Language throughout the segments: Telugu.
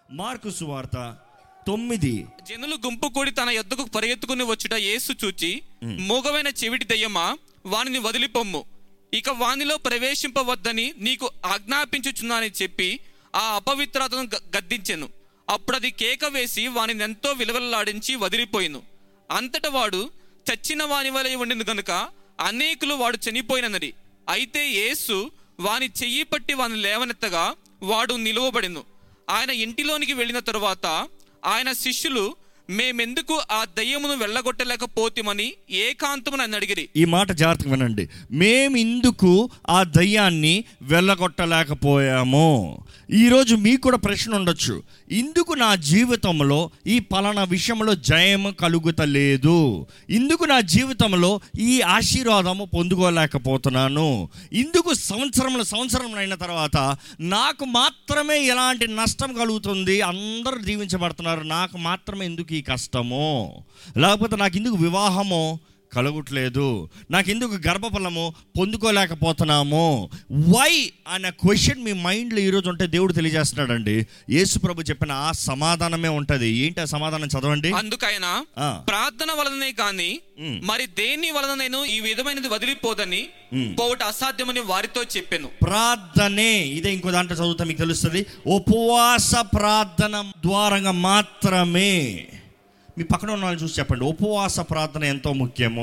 మార్కు సువార్త తొమ్మిది జనులు గుంపు కూడి తన యొద్దకు పరిగెత్తుకుని వచ్చుట యేసు చూచి మూగమైన చెవిటి దయ్యమా వానిని వదిలిపొమ్ము ఇక వానిలో ప్రవేశింపవద్దని నీకు ఆజ్ఞాపించుచున్నానని చెప్పి ఆ అపవిత్రతను గ- గద్దించెను అప్పుడది కేక వేసి వానిని ఎంతో విలువలాడించి వదిలిపోయిను అంతట వాడు చచ్చిన వాని వలె ఉండిన గనుక అనేకులు వాడు చనిపోయినది అయితే యేసు వాని చెయ్యి పట్టి వాని లేవనెత్తగా వాడు నిలువబడిను ఆయన ఇంటిలోనికి వెళ్ళిన తరువాత ఆయన శిష్యులు మేమెందుకు ఆ దయ్యమును వెళ్ళగొట్టలేకపోతేమని ఏకాంతమున నన్ను అడిగిరి ఈ మాట జాగ్రత్తగా వినండి మేము ఇందుకు ఆ దయ్యాన్ని వెళ్ళగొట్టలేకపోయాము ఈరోజు మీకు కూడా ప్రశ్న ఉండొచ్చు ఇందుకు నా జీవితంలో ఈ పలానా విషయంలో జయం కలుగుతలేదు ఇందుకు నా జీవితంలో ఈ ఆశీర్వాదము పొందుకోలేకపోతున్నాను ఇందుకు సంవత్సరంలో సంవత్సరం అయిన తర్వాత నాకు మాత్రమే ఎలాంటి నష్టం కలుగుతుంది అందరూ దీవించబడుతున్నారు నాకు మాత్రమే ఎందుకు ఈ కష్టము లేకపోతే నాకు ఇందుకు వివాహము కలగట్లేదు నాకు ఎందుకు గర్భఫలము పొందుకోలేకపోతున్నాము వై అనే క్వశ్చన్ మీ మైండ్లో ఈరోజు ఉంటే దేవుడు తెలియజేస్తున్నాడండి యేసు ప్రభు చెప్పిన ఆ సమాధానమే ఉంటుంది ఏంటి ఆ సమాధానం చదవండి అందుకైన ఆ. ప్రార్థన వలననే కాని ఉమ్. మరి దేని వలన నేను ఈ విధమైనది వదిలిపోదని ఉమ్. పోవట అసాధ్యమని వారితో చెప్పాను ప్రార్థనే ఇదే ఇంకో దాంట్లో చదువుతా మీకు తెలుస్తుంది ఉపవాస ప్రార్థన ద్వారంగా మాత్రమే మీ పక్కన ఉన్న వాళ్ళని చూసి చెప్పండి ఉపవాస ప్రార్థన ఎంతో ముఖ్యము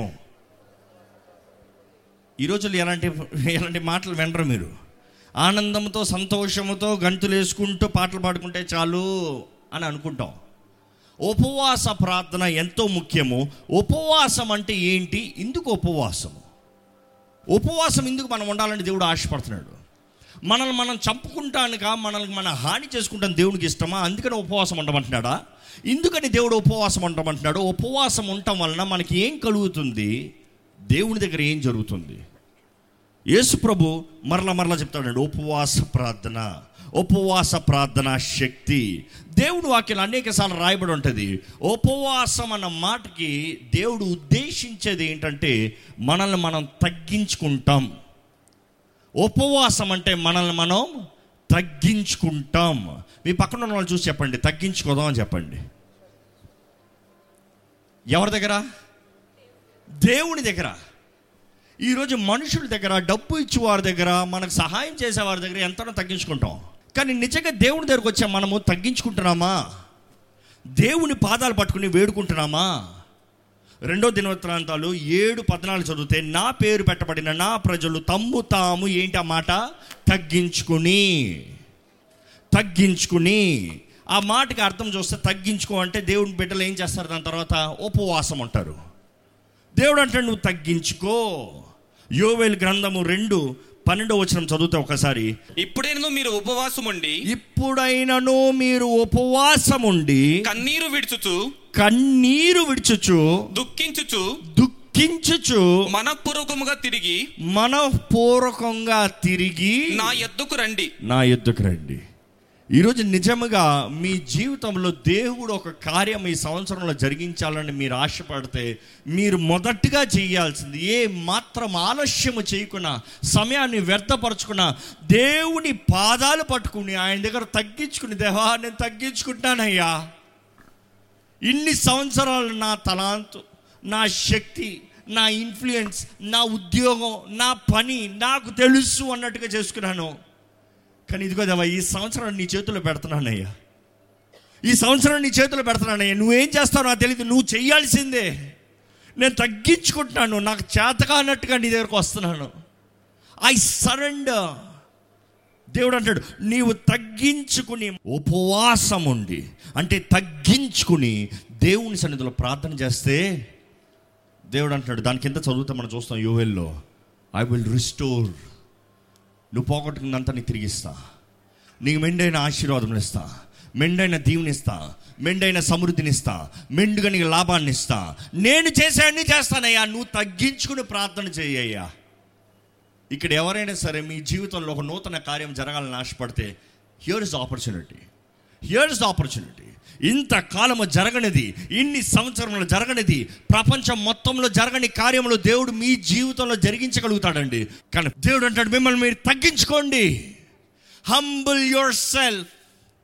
ఈ రోజుల్లో ఎలాంటి ఎలాంటి మాటలు వినరు మీరు ఆనందంతో సంతోషముతో గంతులు వేసుకుంటూ పాటలు పాడుకుంటే చాలు అని అనుకుంటాం ఉపవాస ప్రార్థన ఎంతో ముఖ్యము ఉపవాసం అంటే ఏంటి ఎందుకు ఉపవాసము ఉపవాసం ఎందుకు మనం ఉండాలని దేవుడు ఆశపడుతున్నాడు మనల్ని మనం చంపుకుంటానుక మనల్ని మనం హాని చేసుకుంటాం దేవునికి ఇష్టమా అందుకని ఉపవాసం ఉండమంటున్నాడా ఎందుకని దేవుడు ఉపవాసం ఉండమంటున్నాడు ఉపవాసం ఉండటం వలన మనకి ఏం కలుగుతుంది దేవుని దగ్గర ఏం జరుగుతుంది యేసు ప్రభు మరల మరల చెప్తాడు ఉపవాస ప్రార్థన ఉపవాస ప్రార్థన శక్తి దేవుడు వాక్యం అనేక సార్లు రాయబడి ఉంటుంది ఉపవాసం అన్న మాటకి దేవుడు ఉద్దేశించేది ఏంటంటే మనల్ని మనం తగ్గించుకుంటాం ఉపవాసం అంటే మనల్ని మనం తగ్గించుకుంటాం మీ పక్కన ఉన్న వాళ్ళు చూసి చెప్పండి తగ్గించుకోదాం అని చెప్పండి ఎవరి దగ్గర దేవుని దగ్గర ఈరోజు మనుషుల దగ్గర డబ్బు ఇచ్చి వారి దగ్గర మనకు సహాయం చేసే వారి దగ్గర ఎంతనో తగ్గించుకుంటాం కానీ నిజంగా దేవుని దగ్గరకు వచ్చా మనము తగ్గించుకుంటున్నామా దేవుని పాదాలు పట్టుకుని వేడుకుంటున్నామా రెండో దినవృత్తాంతాలు ఏడు పద్నాలుగు చదివితే నా పేరు పెట్టబడిన నా ప్రజలు తమ్ము తాము ఏంటి ఆ మాట తగ్గించుకుని తగ్గించుకుని ఆ మాటకి అర్థం చూస్తే తగ్గించుకో అంటే దేవుని బిడ్డలు ఏం చేస్తారు దాని తర్వాత ఉపవాసం అంటారు దేవుడు అంటే నువ్వు తగ్గించుకో యోవేల్ గ్రంథము రెండు పన్నెండో వచనం చదివితే ఒకసారి ఇప్పుడేను మీరు ఉపవాసం ఉండి ఇప్పుడైనను మీరు ఉపవాసం ఉండి కన్నీరు విడుచుచు కన్నీరు విడుచుచు దుఃఖించుచు దుఃఖించుచు మనఃపూర్వకముగా తిరిగి మనఃపూర్వకంగా తిరిగి నా ఎద్దుకు రండి నా ఎద్దుకు రండి ఈరోజు నిజముగా మీ జీవితంలో దేవుడు ఒక కార్యం ఈ సంవత్సరంలో జరిగించాలని మీరు ఆశపడితే మీరు మొదటిగా చేయాల్సింది ఏ మాత్రం ఆలస్యము చేయకుండా సమయాన్ని వ్యర్థపరచుకున్న దేవుని పాదాలు పట్టుకుని ఆయన దగ్గర తగ్గించుకుని దేవా నేను తగ్గించుకుంటానయ్యా ఇన్ని సంవత్సరాలు నా తలాంతు నా శక్తి నా ఇన్ఫ్లుయెన్స్ నా ఉద్యోగం నా పని నాకు తెలుసు అన్నట్టుగా చేసుకున్నాను కానీ ఇదిగో దేవా ఈ సంవత్సరం నీ చేతిలో పెడుతున్నానయ్యా ఈ సంవత్సరం నీ చేతిలో పెడుతున్నానయ్యా నువ్వేం చేస్తావు నాకు తెలియదు నువ్వు చేయాల్సిందే నేను తగ్గించుకుంటున్నాను నాకు చేతగా అన్నట్టుగా నీ దగ్గరకు వస్తున్నాను ఐ సరెండర్ దేవుడు అంటాడు నీవు తగ్గించుకుని ఉపవాసం ఉండి అంటే తగ్గించుకుని దేవుని సన్నిధిలో ప్రార్థన చేస్తే దేవుడు అంటాడు దాని కింద చదువుతా మనం చూస్తాం యోవెల్లో ఐ విల్ రిస్టోర్ నువ్వు పోగొట్టుకున్నంత నీకు తిరిగిస్తా నీకు మెండైన ఆశీర్వాదం ఇస్తా మెండైన దీవుని ఇస్తా మెండైన సమృద్ధిని ఇస్తా మెండుగా నీకు లాభాన్ని ఇస్తా నేను చేసే అన్ని చేస్తానయ్యా నువ్వు తగ్గించుకుని ప్రార్థన చేయ్యా ఇక్కడ ఎవరైనా సరే మీ జీవితంలో ఒక నూతన కార్యం జరగాలని ఆశపడితే here is opportunity here is opportunity ఇంతకాలము జరగనిది ఇన్ని సంవత్సరంలో జరగనిది ప్రపంచం మొత్తంలో జరగని కార్యములు దేవుడు మీ జీవితంలో జరిగించగలుగుతాడండి కానీ దేవుడు అంటాడు మిమ్మల్ని మీరు తగ్గించుకోండి హంబుల్ యువర్ సెల్ఫ్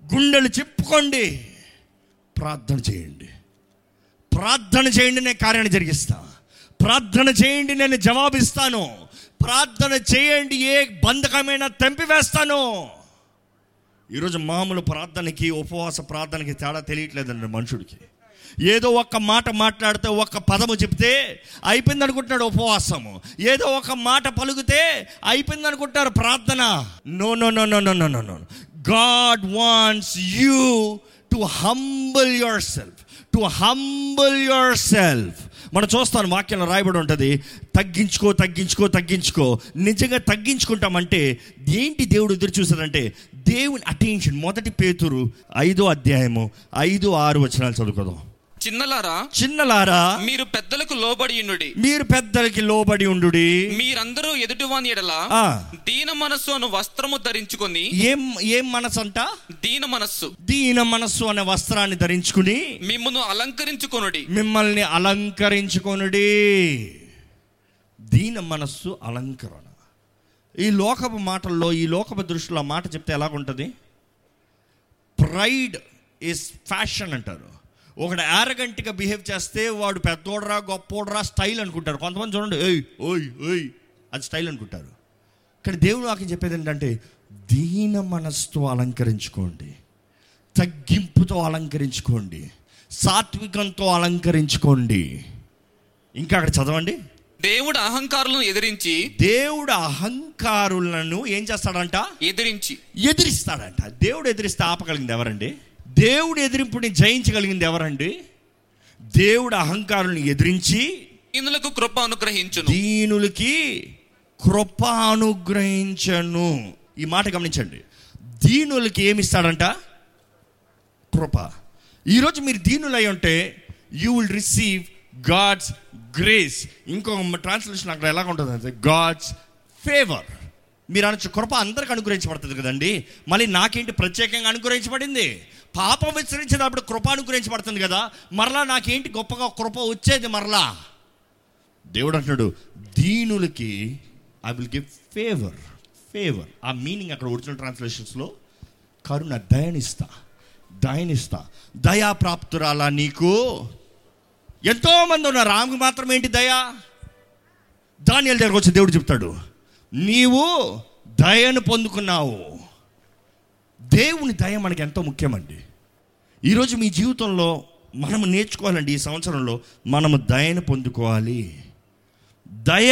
గుండెలు చెప్పుకోండి ప్రార్థన చేయండి ప్రార్థన చేయండి నేను కార్యాన్ని జరిగిస్తా ప్రార్థన చేయండి నేను జవాబిస్తాను ప్రార్థన చేయండి ఏ బంధకమైనా తెంపివేస్తాను ఈరోజు మామూలు ప్రార్థనకి ఉపవాస ప్రార్థనకి తేడా తెలియట్లేదండి మనుషుడికి ఏదో ఒక్క మాట మాట్లాడితే ఒక్క పదము చెప్తే అయిపోయింది అనుకుంటున్నాడు ఉపవాసము ఏదో ఒక మాట పలుకుతే అయిపోయింది అనుకుంటారు ప్రార్థన no no no no no no no no God wants you to humble yourself to humble yourself మనం చూస్తాను వాక్యంలో రాయబడి ఉంటుంది తగ్గించుకో తగ్గించుకో తగ్గించుకో నిజంగా తగ్గించుకుంటామంటే ఏంటి దేవుడు ఎదురు చూసాడంటే దేవుని అటెన్షన్ మొదటి పేతురు ఐదో అధ్యాయము ఐదు ఆరు వచనాలు చదువుకోదాం చిన్నలారా చిన్నలారా మీరు పెద్దలకు లోబడి ఉండుడి మీరు పెద్దలకి లోబడి ఉండు మీరందరూ ఎదుటివాని ఎడల ఆ. దీన మనస్సు అను వస్త్రము ధరించుకొని ఏం ఏం మనసు అంట దీన మనస్సు దీన మనస్సు అనే వస్త్రాన్ని ధరించుకుని మిమ్మును అలంకరించుకొనుడి మిమ్మల్ని అలంకరించుకొనుడి దీన మనస్సు అలంకరణ ఈ లోకపు మాటల్లో ఈ లోకపు దృష్టిలో ఆ మాట చెప్తే ఎలాగుంటుంది ప్రైడ్ ఇస్ ఫ్యాషన్ అంటారు ఒకడు యారగంట్గా బిహేవ్ చేస్తే వాడు పెద్దోడరా గొప్పోడరా స్టైల్ అనుకుంటారు కొంతమంది చూడండి ఏయ్ ఓయ్ ఓయ్ అది స్టైల్ అనుకుంటారు కానీ దేవుడు నాకు చెప్పేది ఏంటంటే దీన మనస్సుతో అలంకరించుకోండి తగ్గింపుతో అలంకరించుకోండి సాత్వికంతో అలంకరించుకోండి ఇంకా అక్కడ చదవండి దేవుడు అహంకారులను ఎదిరించి దేవుడు అహంకారులను ఏం చేస్తాడంట ఎదిరించి ఎదిరిస్తాడంట దేవుడు ఎదిరిస్తే ఆపగలిగింది ఎవరండి దేవుడు ఎదిరింపుని జయించగలిగింది ఎవరండి దేవుడు అహంకారులను ఎదిరించి దీనులకు కృప అనుగ్రహించును దీనులకి కృప అనుగ్రహించను ఈ మాట గమనించండి దీనులకి ఏమి ఇస్తాడంట కృప ఈరోజు మీరు దీనులై ఉంటే you will receive God's grace ఇంకొక ట్రాన్స్లేషన్ అక్కడ ఎలా ఉంటుంది అంటే గాడ్స్ ఫేవర్ మీరు అనొచ్చు కృప అందరికి అనుగ్రహించబడుతుంది కదండి మళ్ళీ నాకేంటి ప్రత్యేకంగా అనుగ్రహించబడింది పాపం విస్తరించినప్పుడు కృప అనుగ్రహించబడుతుంది కదా మరలా నాకేంటి గొప్పగా కృప వచ్చేది మరలా దేవుడు అంటున్నాడు దీనులకి I will give favour favour ఆ మీనింగ్ అక్కడ ఒరిజినల్ ట్రాన్స్లేషన్స్లో కరుణ దయనిస్తా దయనిస్తా దయా ప్రాప్తురాలా నీకు ఎంతో మంది ఉన్నారు ఆమెకు మాత్రం ఏంటి దయా దానియల దగ్గరకు వచ్చి దేవుడు చెప్తాడు నీవు దయను పొందుకున్నావు దేవుని దయ మనకి ఎంతో ముఖ్యమండి ఈరోజు మీ జీవితంలో మనము నేర్చుకోవాలండి ఈ సంవత్సరంలో మనము దయను పొందుకోవాలి దయ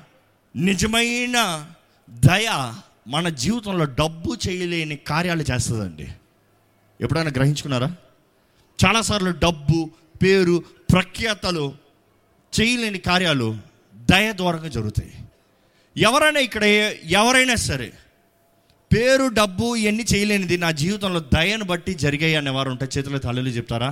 నిజమైన దయ మన జీవితంలో డబ్బు చేయలేని కార్యాలు చేస్తుందండి ఎప్పుడైనా గ్రహించుకున్నారా చాలాసార్లు డబ్బు పేరు ప్రఖ్యాతలు చేయలేని కార్యాలు దయ ద్వారంగా జరుగుతాయి ఎవరైనా ఇక్కడ ఏ- ఎవరైనా సరే పేరు డబ్బు ఇవన్నీ చేయలేనిది నా జీవితంలో దయను బట్టి జరిగాయి అనేవారు ఉంటే చేతుల తల్లులు చెప్తారా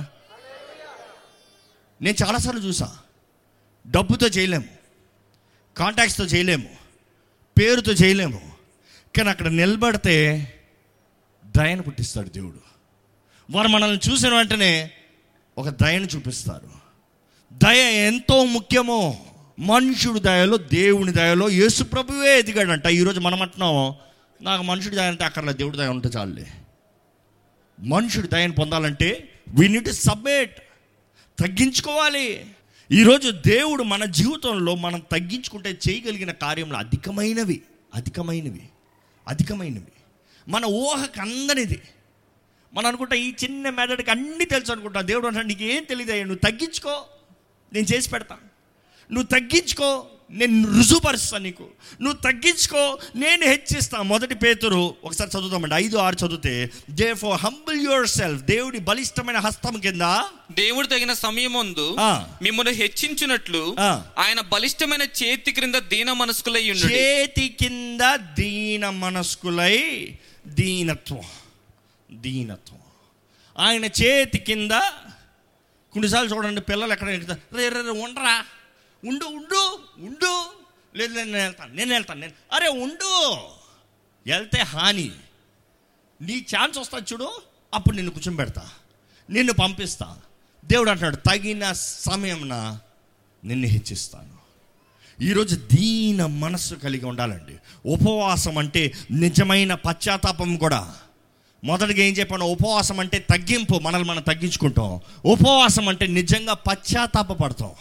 నేను చాలాసార్లు చూసా డబ్బుతో చేయలేము కాంటాక్ట్స్తో చేయలేము పేరుతో చేయలేము కానీ అక్కడ నిలబడితే దయను పుట్టిస్తాడు దేవుడు వారు మనల్ని చూసిన వెంటనే ఒక దయను చూపిస్తారు దయ ఎంతో ముఖ్యమో మనుషుడి దయలో దేవుని దయలో యేసు ప్రభువే ఎదిగాడంట ఈరోజు మనం అంటున్నాం నాకు మనుషుడి దయ అంటే అక్కడ దేవుడి దయ ఉంటే చాలులే మనుషుడి దయను పొందాలంటే వీ నీడ్ టు సబ్మిట్ తగ్గించుకోవాలి ఈరోజు దేవుడు మన జీవితంలో మనం తగ్గించుకుంటే చేయగలిగిన కార్యంలో అధికమైనవి అధికమైనవి అధికమైనవి మన ఊహకు అందనిది మనం అనుకుంటా ఈ చిన్న మెదడుకి అన్నీ తెలుసు అనుకుంటా దేవుడు అంటాడు నీకు ఏం తెలియదు నువ్వు తగ్గించుకో నేను చేసి పెడతా నువ్వు తగ్గించుకో నేను రుజువుపరుస్తాను నీకు నువ్వు తగ్గించుకో నేను హెచ్చిస్తా మొదటి పేతురు ఒకసారి చదువుతామండి ఐదు ఆరు చదివితే therefore humble yourself దేవుడి బలిష్టమైన హస్తం కింద దేవుడు తగిన సమయమందు ఆ. మిమ్మల్ని హెచ్చించినట్లు ఆ. ఆయన బలిష్టమైన చేతి క్రింద దీన మనస్కులై ఉండు చేతి కింద దీన మనస్కులై దీనత్వం దీనత్వం ఆయన చేతి కింద కొన్నిసార్లు చూడండి పిల్లలు ఎక్కడ ఎక్కుతారు రే రే రే, ఉండరా ఉండు ఉండు ఉండు లేదు లేదు, నేను వెళ్తాను నేను వెళ్తాను నేను అరే ఉండు వెళ్తే హాని నీ ఛాన్స్ వస్తుంది చూడు అప్పుడు నిన్ను కూర్చోబెడతా నిన్ను పంపిస్తా దేవుడు అంటున్నాడు తగిన సమయంన నిన్ను హెచ్చిస్తాను ఈరోజు దీన మనస్సు కలిగి ఉండాలండి ఉపవాసం అంటే నిజమైన పశ్చాత్తాపం కూడా మొదటిగా ఏం చెప్పాను ఉపవాసం అంటే తగ్గింపు మనల్ని మనం తగ్గించుకుంటాం ఉపవాసం అంటే నిజంగా పశ్చాత్తాప పడతాం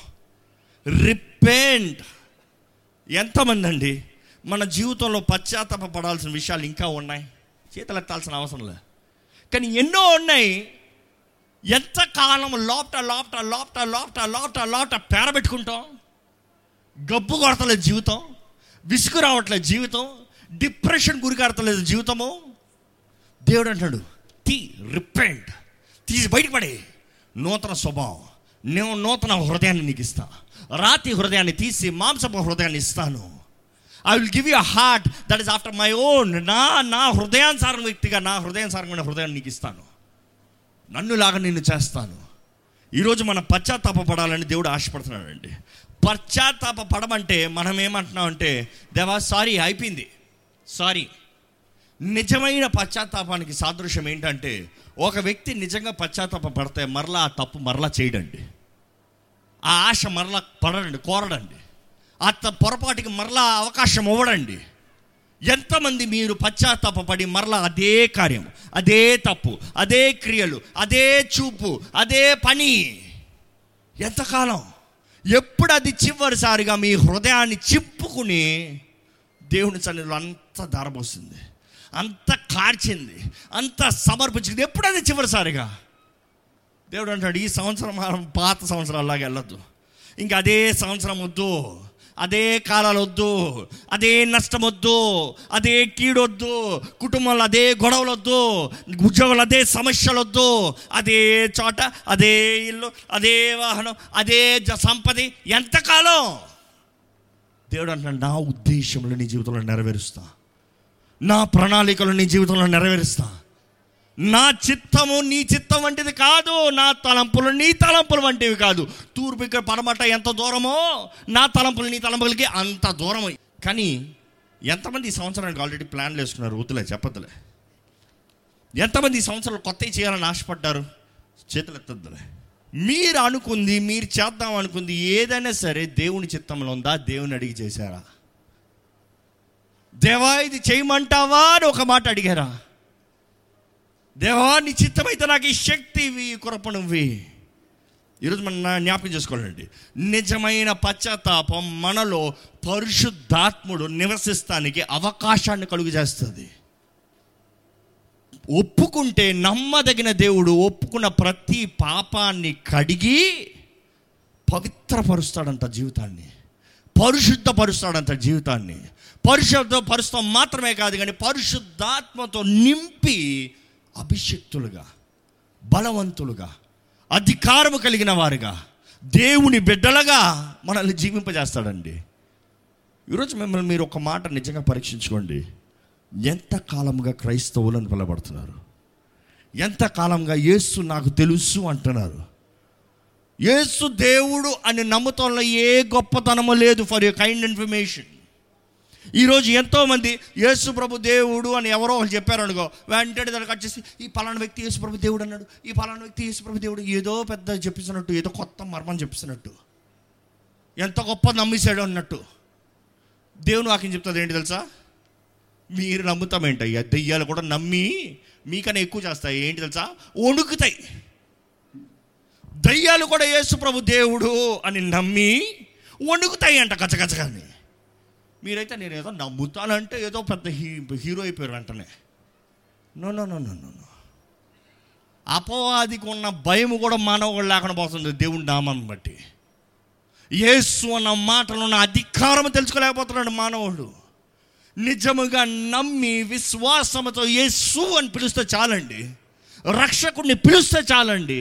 రిపెంట్ ఎంతమంది అండి మన జీవితంలో పశ్చాత్తాప పడాల్సిన విషయాలు ఇంకా ఉన్నాయి చేతులు ఎత్తాల్సిన అవసరం లేదు కానీ ఎన్నో ఉన్నాయి ఎంత కాలం లోపట లోపట లోపట లోపట లోపట లోపట పేరబెట్టుకుంటాం గబ్బు కొడతలేదు జీవితం విసుగు రావట్లేదు జీవితం డిప్రెషన్ గురి కడతలేదు జీవితము దేవుడు అంటాడు తీ రిపెంట్ తీసి బయటకు పడే నూతన స్వభావం నేను నూతన హృదయాన్ని నీకు ఇస్తా రాతి హృదయాన్ని తీసి మాంసపు హృదయాన్ని ఇస్తాను I will give you heart that is after my own నా నా హృదయానుసారం వ్యక్తిగా నా హృదయానుసారమైన హృదయాన్ని నీకు ఇస్తాను నన్నులాగా నిన్ను చేస్తాను ఈరోజు మనం పశ్చాత్తాప పడాలని దేవుడు ఆశపడుతున్నాడండి పశ్చాత్తాప పడమంటే మనం ఏమంటున్నాం అంటే దేవా సారీ అయిపోయింది సారీ నిజమైన పశ్చాత్తాపానికి సాదృశ్యం ఏంటంటే ఒక వ్యక్తి నిజంగా పశ్చాత్తాప పడితే మరలా ఆ తప్పు మరలా చేయడండి ఆ ఆశ మరలా పడడండి కోరడండి ఆ త- పొరపాటుకి మరలా అవకాశం ఇవ్వడండి ఎంతమంది మీరు పశ్చాత్తాపడి మరలా అదే కార్యం అదే తప్పు అదే క్రియలు అదే చూపు అదే పని ఎంతకాలం ఎప్పుడు అది చివరిసారిగా మీ హృదయాన్ని చిప్పుకుని దేవుని సన్నిధిలో అంత ధారపోస్తుంది అంత కార్చింది అంత సమర్పించింది ఎప్పుడు అది చివరిసారిగా దేవుడు అంటాడు ఈ సంవత్సరం మనం పాత సంవత్సరాల్లాగా వెళ్ళొద్దు ఇంకా అదే సంవత్సరం వద్దు అదే కాలాలు వద్దు అదే నష్టం వద్దు అదే కీడొద్దు కుటుంబంలో అదే గొడవలు వద్దు ఉద్యోగంలో అదే సమస్యలు వద్దు అదే చోట అదే ఇల్లు అదే వాహనం అదే జ- సంపద ఎంతకాలం దేవుడు అంటున్నాడు నా ఉద్దేశంలో నీ జీవితంలో నెరవేరుస్తా నా ప్రణాళికలు నీ జీవితంలో నెరవేరుస్తా నా చిత్తము నీ చిత్తం వంటిది కాదు నా తలంపులు నీ తలంపులు వంటివి కాదు తూర్పు ఇక్కడ పడమట ఎంత దూరమో నా తలంపులు నీ తలంపులకి అంత దూరం కానీ ఎంతమంది ఈ సంవత్సరానికి ఆల్రెడీ ప్లాన్లు వేసుకున్నారు వద్దులే చెప్పద్దులే ఎంతమంది ఈ సంవత్సరాలు కొత్తవి చేయాలని ఆశపడ్డారు చేతులు ఎత్తద్దులే మీరు అనుకుంది మీరు చేద్దాం అనుకుంది ఏదైనా సరే దేవుని చిత్తంలో ఉందా దేవుని అడిగి చేశారా దేవా ఇది చేయమంటావా అని ఒక మాట అడిగారా దేవా నీ చిత్తమైతే నాకు ఈ శక్తి ఇవి ఈ కృప నువ్వి ఈరోజు మనం నా- జ్ఞాపకం చేసుకోవాలండి నిజమైన పశ్చాత్తాపం మనలో పరిశుద్ధాత్ముడు నివసిస్తానికి అవకాశాన్ని కలుగు చేస్తుంది ఒప్పుకుంటే నమ్మదగిన దేవుడు ఒప్పుకున్న ప్రతి పాపాన్ని కడిగి పవిత్రపరుస్తాడంట జీవితాన్ని పరిశుద్ధపరుస్తాడంట జీవితాన్ని పరిశుద్ధపరుస్తాం మాత్రమే కాదు కానీ పరిశుద్ధాత్మతో నింపి అభిషక్తులుగా బలవంతులుగా అధికారము కలిగిన వారుగా దేవుని బిడ్డలుగా మనల్ని జీవింపజేస్తాడండి ఈరోజు మిమ్మల్ని మీరు ఒక మాట నిజంగా పరీక్షించుకోండి ఎంత కాలంగా క్రైస్తవులను పిలబడుతున్నారు ఎంత కాలంగా యేసు నాకు తెలుసు అంటున్నారు యేసు దేవుడు అని నమ్ముతంలో ఏ గొప్పతనము లేదు ఫర్ యూ కైండ్ ఇన్ఫర్మేషన్ ఈరోజు ఎంతోమంది యేసు ప్రభు దేవుడు అని ఎవరో ఒకరు చెప్పారు అనుకో వెంటనే దానికి వచ్చేసి ఈ పలానా వ్యక్తి యేసు ప్రభు దేవుడు అన్నాడు ఈ పలానా వ్యక్తి యేసు ప్రభు దేవుడు ఏదో పెద్ద చెప్పిస్తున్నట్టు ఏదో కొత్త మర్మం చెప్పిస్తున్నట్టు ఎంత గొప్ప నమ్మేశాడు అన్నట్టు దేవుని వాక్యం చెప్తుంది ఏంటి తెలుసా మీరు నమ్ముతామేంటయ్యా దెయ్యాలు కూడా నమ్మి మీకన్నా ఎక్కువ చేస్తాయి ఏంటి తెలుసా వణుకుతాయి దయ్యాలు కూడా యేసు ప్రభు దేవుడు అని నమ్మి వణుకుతాయి అంట గచ్చగచ్చగాని మీరైతే నేను ఏదో నమ్ముతానంటే ఏదో పెద్ద హీ హీరో అయిపోయారు వెంటనే no no no no no no అపవాదికి ఉన్న భయం కూడా మానవుడు లేకుండా పోతుంది దేవుని నామాన్ని బట్టి యేసు అన్న మాటలో ఉన్న అధికారం తెలుసుకోలేకపోతున్నాడు మానవుడు నిజముగా నమ్మి విశ్వాసంతో యేసు అని పిలిస్తే చాలండి రక్షకుడిని పిలిస్తే చాలండి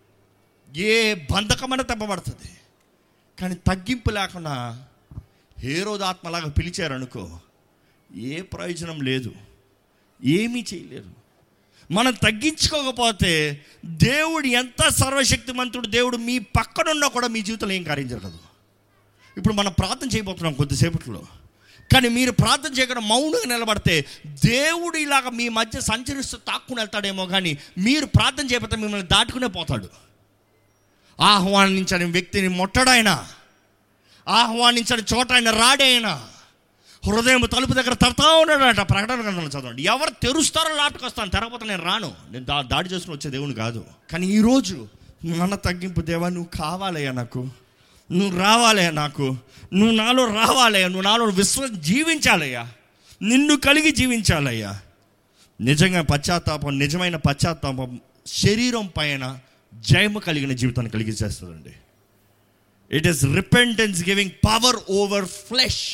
ఏ బంధకమైన తప్పబడుతుంది కానీ తగ్గింపు లేకుండా హేరోదాత్మలాగా పిలిచారనుకో ఏ ప్రయోజనం లేదు ఏమీ చేయలేరు మనం తగ్గించుకోకపోతే దేవుడు ఎంత సర్వశక్తిమంతుడు దేవుడు మీ పక్కనున్నా కూడా మీ జీవితంలో ఏం కార్యం జరగదు ఇప్పుడు మనం ప్రార్థన చేయబోతున్నాం కొద్దిసేపట్లో కానీ మీరు ప్రార్థన చేయకుండా మౌనంగా నిలబడితే దేవుడు ఇలాగ మీ మధ్య సంచరిస్తూ తాక్కుని వెళ్తాడేమో కానీ మీరు ప్రార్థన చేయకపోతే మిమ్మల్ని దాటుకునే పోతాడు ఆహ్వానించని వ్యక్తిని ముట్టడైనా ఆహ్వానించని చోట ఆయన రాడైనా హృదయం తలుపు దగ్గర తడతా ఉన్నాడట ప్రకటన గ్రంథంలో చదవండి ఎవరు తెరుస్తారో లాటుకు వస్తాను తెరకపోతే నేను రాను నేను దా దాడి చేసుకుని వచ్చే దేవుని కాదు కానీ ఈరోజు మన తగ్గింపు దేవా నువ్వు కావాలయ్యా నాకు నువ్వు రావాలయ్యా నాకు నువ్వు నాలో రావాలయ్యా నువ్వు నాలో విశ్వ జీవించాలయ్యా నిన్ను కలిగి జీవించాలయ్యా నిజంగా పశ్చాత్తాపం నిజమైన పశ్చాత్తాపం శరీరం పైన జయము కలిగిన జీవితాన్ని కలిగి చేస్తుందండి it is repentance giving power over flesh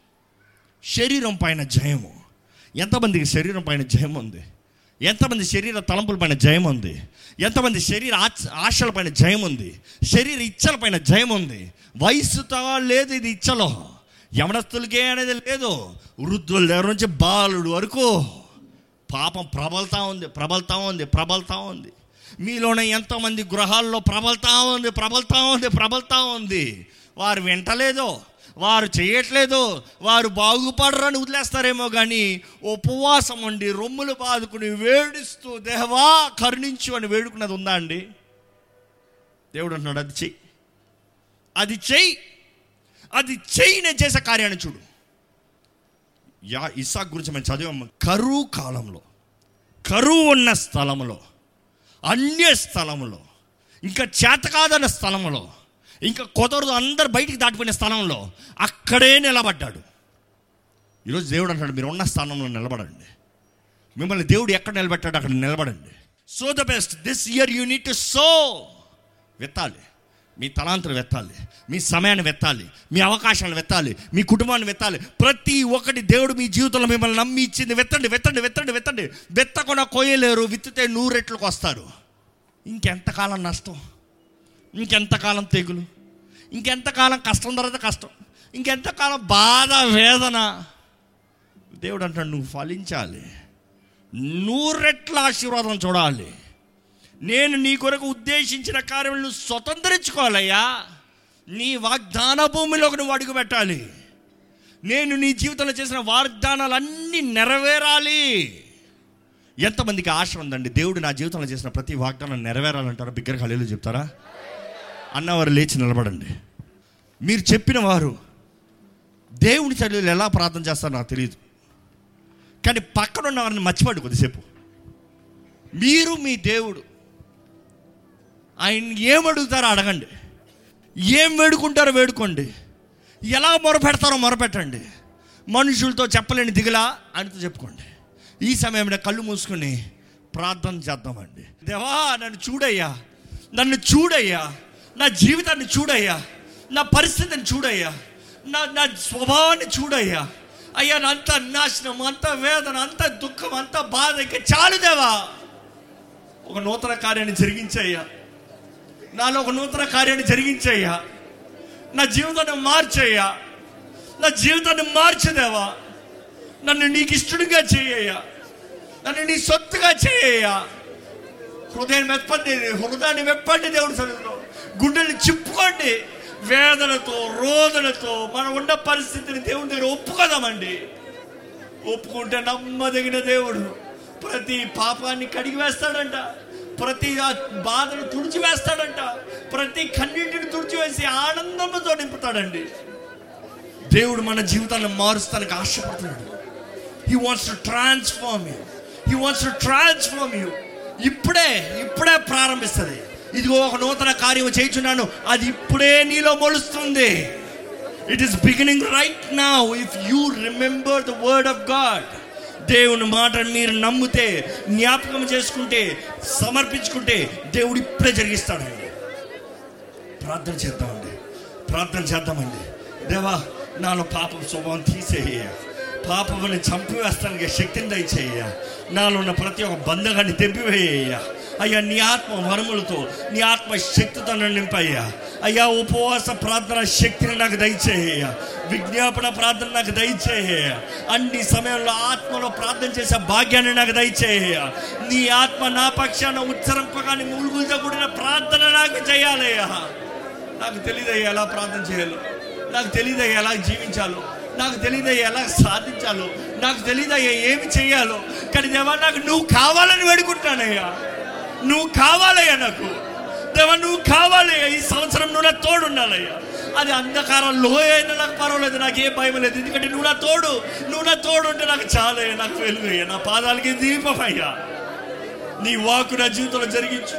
శరీరం పైన జయము ఎంతమందికి శరీరం పైన జయం ఉంది ఎంతమంది శరీర తలంపుల పైన జయం ఉంది ఎంతమంది శరీర ఆచ- ఆశల పైన జయం ఉంది శరీర ఇచ్చల పైన జయం ఉంది వయసుతో లేదు ఇది ఇచ్చలో యవనస్తులకే అనేది లేదు వృద్ధుల దగ్గర నుంచి బాలుడు వరకు పాపం ప్రబలుతా ఉంది ప్రబలుతా ఉంది ప్రబలుతా ఉంది మీలోనే ఎంతోమంది గృహాల్లో ప్రబలుతా ఉంది ప్రబలుతా ఉంది ప్రబలుతా ఉంది వారు వింటలేదు వారు చేయట్లేదు వారు బాగుపడరని వదిలేస్తారేమో కానీ ఉపవాసం ఉండి రొమ్ములు బాదుకుని వేడిస్తూ దేవా కరుణించు అని వేడుకున్నది ఉందా అండి దేవుడు అంటున్నాడు అది చెయ్యి అది చెయ్యి అది చెయ్యి నేను చేసే కార్యాన్ని చూడు యా ఇసాక్ గురించి మేము చదివాము కరువు కాలంలో కరువు ఉన్న స్థలంలో అన్య స్థలంలో ఇంకా చేతకాదన్న స్థలంలో ఇంకా కుదరదు అందరు బయటికి దాటిపోయిన స్థలంలో అక్కడే నిలబడ్డాడు ఈరోజు దేవుడు అంటాడు మీరు ఉన్న స్థానంలో నిలబడండి మిమ్మల్ని దేవుడు ఎక్కడ నిలబెట్టాడు అక్కడ నిలబడండి so the best this year you need to sow వెత్తాలి మీ తలాంతులు వెత్తాలి మీ సమయాన్ని వెత్తాలి మీ అవకాశాలను వెత్తాలి మీ కుటుంబాన్ని వెత్తాలి ప్రతి ఒక్కటి దేవుడు మీ జీవితంలో మిమ్మల్ని నమ్మి ఇచ్చింది వెత్తండి వెత్తండి వెత్తండి వెత్తండి వెత్తకుండా కోయలేరు విత్తితే నూరెట్లకు వస్తారు ఇంకెంతకాలం నష్టం ఇంకెంతకాలం తెగులు ఇంకెంతకాలం కష్టం తర్వాత కష్టం ఇంకెంతకాలం బాధ వేదన దేవుడు అంటాడు నువ్వు ఫలించాలి నూరెట్ల ఆశీర్వాదం చూడాలి నేను నీ కొరకు ఉద్దేశించిన కార్యం నువ్వు స్వతంత్రించుకోవాలయ్యా నీ వాగ్దాన భూమిలోకి నువ్వు అడుగు పెట్టాలి నేను నీ జీవితంలో చేసిన వాగ్దానాలన్నీ నెరవేరాలి ఎంతమందికి ఆశ ఉందండి దేవుడు నా జీవితంలో చేసిన ప్రతి వాగ్దానం నెరవేరాలంటారా బిగ్గర ఖాళీలు చెప్తారా అన్నవారు లేచి నిలబడండి మీరు చెప్పిన వారు దేవుని చర్యలు ఎలా ప్రార్థన చేస్తారో నాకు తెలియదు కానీ పక్కన ఉన్న వారిని మర్చిపోండి కొద్దిసేపు మీరు మీ దేవుడు ఆయన ఏం అడుగుతారో అడగండి ఏం వేడుకుంటారో వేడుకోండి ఎలా మొరపెడతారో మొరపెట్టండి మనుషులతో చెప్పలేని దిగులా ఆయనతో చెప్పుకోండి ఈ సమయంలో కళ్ళు మూసుకుని ప్రార్థన చేద్దామండి దేవా నన్ను చూడయ్యా నన్ను చూడయ్యా నా జీవితాన్ని చూడయ్యా నా పరిస్థితిని చూడయ్యా నా నా స్వభావాన్ని చూడయ్యా అయ్యా నా అంత నాశనం అంత వేదన అంత దుఃఖం అంత బాధ ఇంకా చాలు దేవా ఒక నూతన కార్యాన్ని జరిగించయ్యా నాలో ఒక నూతన కార్యాన్ని జరిగించయ్యా నా జీవితాన్ని మార్చయ్యా నా జీవితాన్ని మార్చదేవా నన్ను నీకు ఇష్టడుగా చేయ్యా నన్ను నీ సొత్తుగా చేయ్యా హృదయం మెప్పండి హృదయాన్ని మెప్పండి దేవుడి సన్నిధిలో గుండెల్ని చిప్పుకోండి వేదనతో రోదనతో మనం ఉన్న పరిస్థితిని దేవుని దగ్గర ఒప్పుకోదామండి ఒప్పుకుంటే నమ్మదగిన దేవుడు ప్రతి పాపాన్ని కడిగి వేస్తాడంట ప్రతి ఆ బాధను తుడిచివేస్తాడంట ప్రతి కన్నింటిని తుడిచివేసి ఆనందంతో నింపుతాడండి దేవుడు మన జీవితాన్ని మారుస్తానికి ఆశపడుతున్నాడు he wants to transform you he wants to transform you ఇప్పుడే ఇప్పుడే ప్రారంభిస్తుంది ఇదిగో ఒక నూతన కార్యం చేయించున్నాను అది ఇప్పుడే నీలో మొలుస్తుంది it is beginning right now if you remember the word of God దేవుని మాట మీరు నమ్మితే జ్ఞాపకం చేసుకుంటే సమర్పించుకుంటే దేవుడు ఇప్పుడే జరిగిస్తాడండి ప్రార్థన చేద్దామండి ప్రార్థన చేద్దామండి దేవా నాలో పాపం స్వభావం తీసేయ పాపముని చంపివేస్తానికి శక్తిని దయచేయ నాలో ఉన్న ప్రతి ఒక్క బంధకాన్ని తెంపివేయ అయ్యా నీ ఆత్మ వరములతో నీ ఆత్మ శక్తితో నన్ను నింపయ్యా అయ్యా ఉపవాస ప్రార్థన శక్తిని నాకు దయచేయ విజ్ఞాపన ప్రార్థన నాకు దయచేయ అన్ని సమయంలో ఆత్మలో ప్రార్థన చేసే భాగ్యాన్ని నాకు దయచేయ నీ ఆత్మ నా పక్షాన ఉచ్చరింపగాని మురుగులతో కూడిన ప్రార్థన నాకు చేయాలయ్యా నాకు తెలియదయ్యా ఎలా ప్రార్థన చేయాలో నాకు తెలియదయ్యా ఎలా జీవించాలో నాకు తెలియదయ్యా ఎలా సాధించాలో నాకు తెలియదయ్యా ఏమి చేయాలో కానీ దేవా నాకు నువ్వు కావాలని వేడుకుంటానయ్యా నువ్వు కావాలయ్యా నాకు దేవా నువ్వు కావాలయ్యా ఈ సంవత్సరం నువ్వు నా తోడు ఉండాలయ్యా అది అంధకారం లోయ అయినా నాకు పర్వాలేదు నాకు ఏ భయం లేదు ఎందుకంటే నువ్వు నా తోడు నువ్వు నా తోడు ఉంటే నాకు చాలే నాకు వెలుగు అయ్యా నా పాదాలకి దీపం అయ్యా నీ వాకు నా జీవితంలో జరిగించు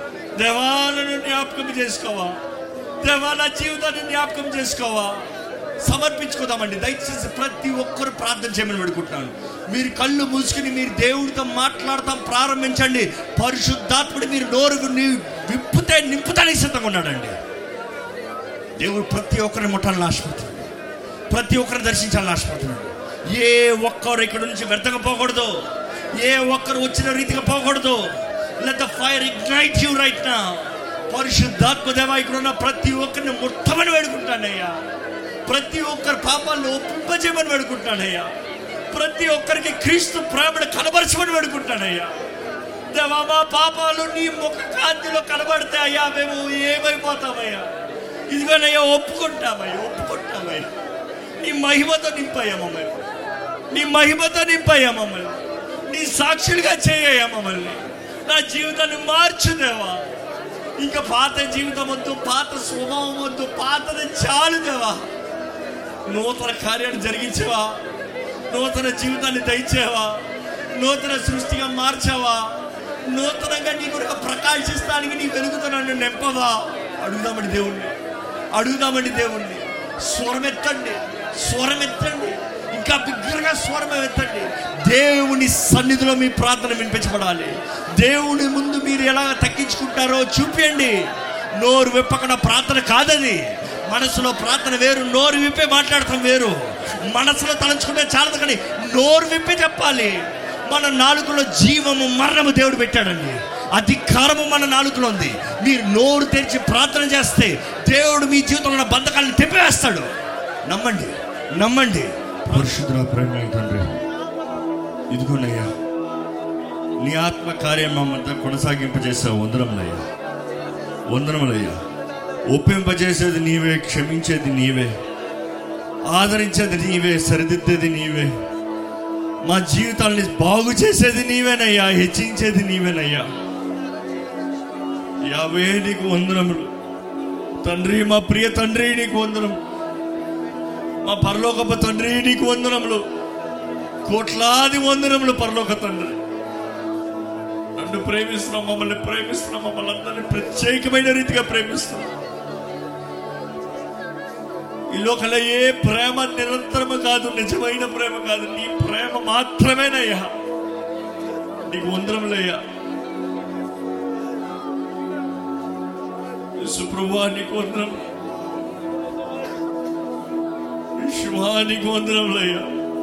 దేవాలను జ్ఞాపకం చేసుకోవా దేవా నా జీవితాన్ని జ్ఞాపకం చేసుకోవా సమర్పించుకుందామండి దయచేసి ప్రతి ఒక్కరు ప్రార్థన చేయమని పెడుకుంటున్నాను మీరు కళ్ళు మూసుకుని మీరు దేవుడితో మాట్లాడతాం ప్రారంభించండి పరిశుద్ధాత్ముడు మీరు నోరు ని- విప్పుతే నింపుతానికి సిద్ధంగా ఉన్నాడండి దేవుడు ప్రతి ఒక్కరిని ముట్టాలని ఆశపడుతున్నాడు ప్రతి ఒక్కరిని దర్శించాలని ఆశపడుతున్నాడు ఏ ఒక్కరు ఇక్కడ నుంచి వ్యర్థంగా పోకూడదు ఏ ఒక్కరు వచ్చిన రీతిగా పోకూడదు let the fire ignite you right నా పరిశుద్ధాత్మ దేవ ఇక్కడ ఉన్న ప్రతి ఒక్కరిని ముట్టమని వేడుకుంటానయ్యా ప్రతి ఒక్కరి పాపాలను ఒప్పింపజేయమని వేడుకుంటానయ్యా ప్రతి ఒక్కరికి క్రీస్తు ప్రేమను కనబరచమని వేడుకుంటానయ్యా దేవా మా పాపాలు నీ ముఖ కాంతిలో కనబడితే అయ్యా మేము ఏమైపోతామయ్యా ఇదిగోనయ్యా ఒప్పుకుంటామయ్యా ఒప్పుకుంటామయ్యా నీ మహిమతో నింపయ్యా మమ్మల్ని నీ మహిమతో నింపయ్యా మమ్మల్ని నీ సాక్షులుగా చేయయ్యా మమ్మల్ని నా జీవితాన్ని మార్చుదేవా ఇంకా పాత జీవితం వద్దు పాత స్వభావం వద్దు పాతది చాలు దేవా నూతన కార్యాన్ని జరిగించేవా నూతన జీవితాన్ని దయచేవా నూతన సృష్టిగా మార్చావా నూతనంగా నీ కొరకు ప్రకాశిస్తానికి నీ వెలుగుతో నన్ను నింపవా అడుగుదామండి దేవుణ్ణి అడుగుదామండి దేవుణ్ణి స్వరమెత్తండి స్వరమెత్తండి ఇంకా బిగ్గరగా స్వరం ఎత్తండి దేవుని సన్నిధిలో మీ ప్రార్థన వినిపించబడాలి దేవుని ముందు మీరు ఎలా తగ్గించుకుంటారో చూపించండి నోరు విప్పకుండా ప్రార్థన కాదది మనసులో ప్రార్థన వేరు నోరు విప్పే మాట్లాడటం వేరు మనసులో తలంచుకుంటే చాలదు కానీ నోరు విప్పే చెప్పాలి మన నాలుగులో జీవము మరణము దేవుడు పెట్టాడండి అధికారము మన నాలుగులో ఉంది మీరు నోరు తెరిచి ప్రార్థన చేస్తే దేవుడు మీ జీవితంలో ఉన్న బంధకాలను తెప్పివేస్తాడు నమ్మండి నమ్మండి పరిశుద్ధ ప్రేమ తండ్రి ఇదిగోనయ్యా నీ ఆత్మ కార్యం మమ్మంతా కొనసాగింపు చేసావు వందరములయ్యా వందనములయ్యా ఒప్పింపజేసేది నీవే క్షమించేది నీవే ఆదరించేది నీవే సరిదిద్దేది నీవే మా జీవితాల్ని బాగు చేసేది నీవేనయ్యా హెచ్చించేది నీవేనయ్యా యావే నీకు వందనములు తండ్రి మా ప్రియ తండ్రి నీకు వందనం మా పరలోకపు తండ్రి నీకు వందనములు కోట్లాది వందనములు పరలోక తండ్రి నన్ను ప్రేమిస్తున్నాం మమ్మల్ని ప్రేమిస్తున్నాం మమ్మల్ని అందరినీ ప్రత్యేకమైన రీతిగా ప్రేమిస్తున్నాం ఈ లోకంలో ఏ ప్రేమ నిరంతరము కాదు నిజమైన ప్రేమ కాదు నీ ప్రేమ మాత్రమేనయ్యా నీకు వందరములయ్యా సుప్రభా నీకు వందరం యశువా నీకు వందరములయ్యా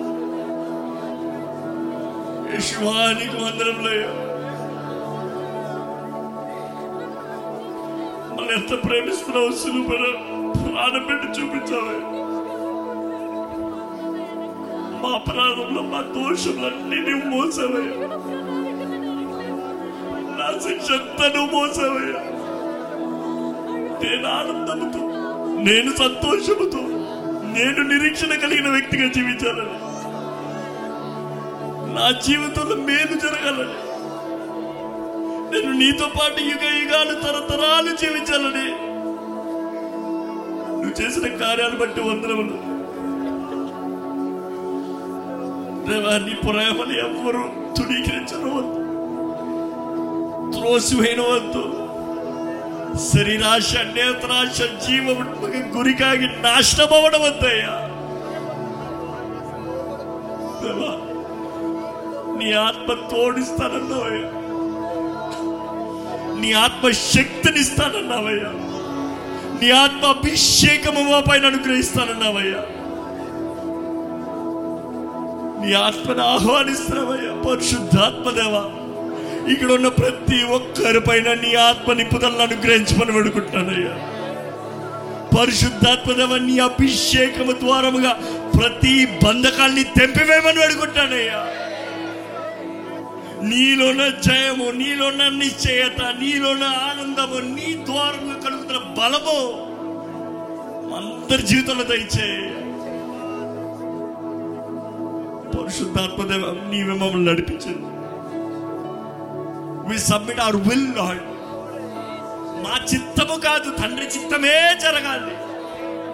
యశువా నీకు వందరములయ్యా మన ఎంత ప్రేమిస్తున్నావు సులుపన ప్రాణం పెట్టి చూపించాలి మా అపరాధంలో మా దోషములన్నీ నువ్వు మోసావయ్యా నా శిక్ష అంతా నువ్వు మోసావయ్యా నేను ఆనందముతో నేను సంతోషముతో నేను నిరీక్షణ కలిగిన వ్యక్తిగా జీవించాలని నా జీవితంలో మేలు జరగాలని నేను నీతో పాటు యుగ యుగాలు తరతరాలు జీవించాలని నువ్వు చేసిన కార్యాలు బట్టి వందరములు దేవా నీ ప్రేమని ఎవ్వరు తుడీకరించడం వద్దు త్రోసివేయన వద్దు శరీరాశ నేత్రాశ జీవము గురికాగి నాశనం అవ్వడం వద్దయ్యా దేవా నీ ఆత్మ తోడిస్తానన్నావయ్యా నీ ఆత్మ శక్తిని ఇస్తానన్నావయ్యా నీ ఆత్మ అభిషేకము మా పైన అనుగ్రహిస్తానన్నావయ్యా నీ ఆత్మను ఆహ్వానిస్తున్నావయ్యా పరిశుద్ధాత్మ దేవా ఇక్కడ ఉన్న ప్రతి ఒక్కరి పైన నీ ఆత్మ నిపుదలను అనుగ్రహించమని వేడుకుంటున్నానయ్యా పరిశుద్ధాత్మ దేవ నీ అభిషేకము ద్వారముగా ప్రతి బంధకాల్ని తెంపివేయమని వేడుకుంటానయ్యా నీలోన జయము నీలోన నిశ్చయత నీలోన ఆనందము నీ ద్వారంగా కలుగుతున్న బలము అందరి జీవితంలో దయచేయ పరిశుద్ధాత్మదేవ నీవే మమ్మల్ని నడిపించండి we submit our will Lord మా చిత్తము కాదు తండ్రి చిత్తమే జరగాలి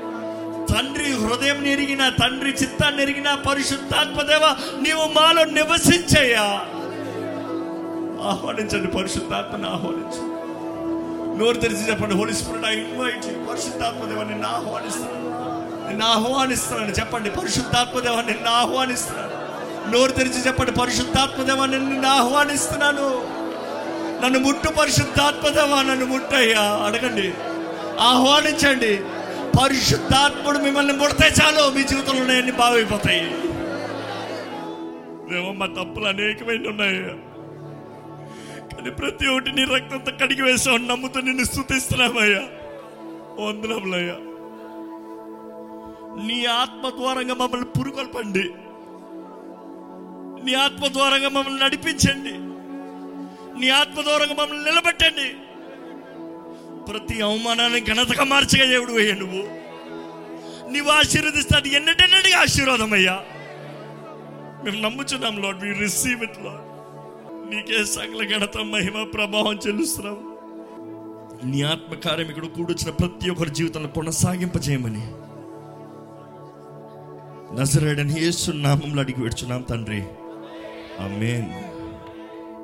తండ్రి హృదయం ఎరిగిన తండ్రి చిత్తాన్ని ఎరిగిన పరిశుద్ధాత్మదేవ నీవు మాలో నివసించయ్యా ఆహ్వానించండి పరిశుద్ధాత్మని ఆహ్వానించు నోరు తెరిచి చెప్పండి హోలీ స్పిరిట్ ఐ ఇన్వైట్ పరిశుద్ధాత్మదేవ నిన్ను ఆహ్వానిస్తున్నాను నిన్ను ఆహ్వానిస్తున్నాను చెప్పండి పరిశుద్ధాత్మదేవ నిన్ను ఆహ్వానిస్తున్నాను నోరు తెరిచి చెప్పండి పరిశుద్ధాత్మదేవ నేను నిన్ను ఆహ్వానిస్తున్నాను నన్ను ముట్టు పరిశుద్ధాత్మదేవ నన్ను ముట్టయ్యా అడగండి ఆహ్వానించండి పరిశుద్ధాత్ముడు మిమ్మల్ని ముడితే చాలు మీ జీవితంలో అన్ని బాగైపోతాయి దేవో మా తప్పులు అనేకమైన ఉన్నాయి కానీ ప్రతి ఒక్కటి నీ రక్తంతో కడిగి వేసావు నమ్ముతూ నిన్ను స్థుతిస్తున్నామయ్యా వందనములయ్యా నీ ఆత్మ ద్వారంగా మమ్మల్ని పురుకొల్పండి నీ ఆత్మ ద్వారంగా మమ్మల్ని నడిపించండి నీ ఆత్మ ద్వారంగా మమ్మల్ని నిలబెట్టండి ప్రతి అవమానాన్ని ఘనతగా మార్చగా దేవుడు అయ్యా నువ్వు నీవు ఆశీర్వదిస్తే అది ఎన్నటెన్నటిగా ఆశీర్వాదం అయ్యా మేము నమ్ముచున్నాం Lord we receive it Lord నీకే సకల ఘనత మహిమ ప్రభావం చెల్లిస్తున్నాం నీ ఆత్మకార్యం ఇక్కడ కూడొచ్చిన ప్రతి ఒక్కరి జీవితంలో కొనసాగింపజేయమని నజరేడని యేసు నామంలో అడిగి పెడుచున్నాం తండ్రి ఆమేన్